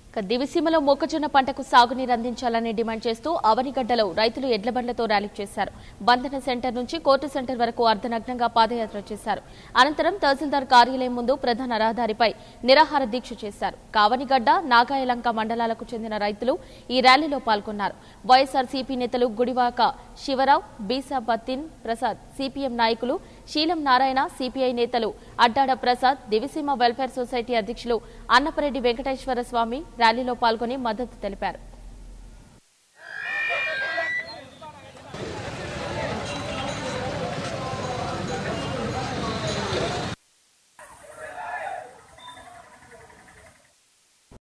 ఇక దివిసీమలో మొక్కజొన్న పంటకు సాగునీరు అందించాలని డిమాండ్ చేస్తూ అవనిగడ్డలో రైతులు ఎడ్లబండ్లతో ర్యాలీ చేశారు బంధన సెంటర్ నుంచి కోర్టు సెంటర్ వరకు అర్ధనగ్నంగా పాదయాత్ర చేశారు అనంతరం తహసీల్దార్ కార్యాలయం ముందు ప్రధాన రహదారిపై నిరాహార దీక్ష చేశారు కావనిగడ్డ నాగాయలంక మండలాలకు చెందిన రైతులు ఈ ర్యాలీలో పాల్గొన్నారు వైఎస్ఆర్ సిపి నేతలు గుడివాక శివరావు బీసా బత్తిన్ ప్రసాద్ సిపిఎం నాయకులు శీలం నారాయణ సిపిఐ నేతలు అడ్డాడ ప్రసాద్ దివిసీమ వెల్ఫేర్ సొసైటీ అధ్యక్షులు అన్నపరెడ్డి వెంకటేశ్వర స్వామి ర్యాలీలో పాల్గొని మద్దతు తెలిపారు